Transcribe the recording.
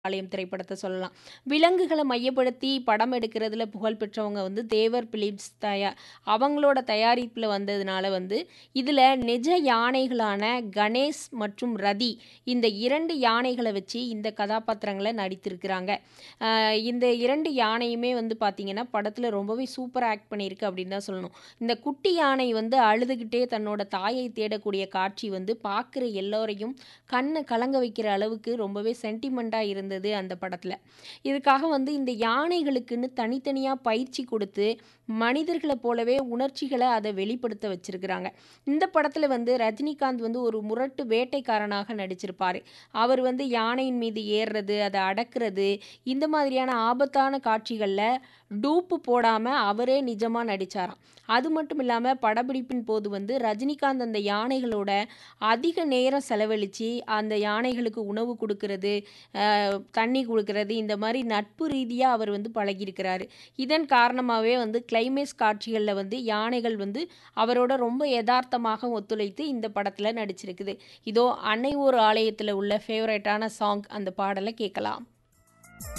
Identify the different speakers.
Speaker 1: ஆலயம் திரைப்படத்த சொல்லலாம். விலங்குகள மையப்படுத்தி படம் எடுக்கிறதுல புகழ் பெற்றவங்க வந்து தேவர் பிலிம்ஸ் தயா அவங்களோட தயாரிப்புல வந்ததுனால வந்து, இதுல நிஜ யானைகளான கணேஷ் மற்றும் ரதி இந்த 2 யானைகள வச்சு இந்த கதாபாத்திரங்கள நடித்திருக்கிறாங்க. அ இந்த 2 யானையுமே வந்து பார்த்தீங்கன்னா, படத்துல ரொம்பவே சூப்பரா ஆக்ட் பண்ணியிருக்கு அப்படின்னு தான் சொல்லணும். இந்த குட்டி யானை வந்து அழுதுகிட்டே தன்னோட தாயை தேடக்கூடிய காட்சி வந்து பார்க்குற எல்லோரையும் கண்ண கலங்க வைக்கிற அளவுக்கு ரொம்பவே சென்டிமென்ட்டா இருந்தது அந்த படத்துல. இதுக்காக வந்து இந்த யானைகளுக்குன்னு தனித்தனியா பயிற்சி குடுத்து, மனிதர்கள போலவே உணர்ச்சிகள அத வெளிப்படுத்த வச்சிருக்கிறாங்க. இந்த படத்துல வந்து ரஜினிகாந்த் வந்து ஒரு முரட்டு வேட்டைக்காரனாக நடிச்சிருப்பாரு. அவர் வந்து யானையின் மீது ஏர்றது, அத அடக்குறது, இந்த மாதிரியான ஆபத்தான காட்சிகள்ல டூப்பு போடாம அவரே நிஜமா நடிச்சாராம். அது மட்டும் இல்லாம படப்பிடிப்பின் போது வந்து ரஜினிகாந்த் அந்த யானைகளோட அதிக நேரம் செலவழிச்சு, அந்த யானைகளுக்கு உணவு குடுக்குறது, அ தண்ணி குடுக்குறது, இந்த மாரி நட்பு ரீதியா அவர் வந்து பழகியிருக்கிறாரு. இதன் காரணமாவே வந்து கிளைமேக்ஸ் காட்சிகள்ல வந்து யானைகள் வந்து அவரோட ரொம்ப எதார்த்தமாக ஒத்துழைத்து இந்த படத்துல நடிச்சிருக்குது. இதோ "அன்னை ஓர் ஆலயத்துல" உள்ள ஃபேவரைட்டான சாங் அந்த பாடல கேட்கலாம்.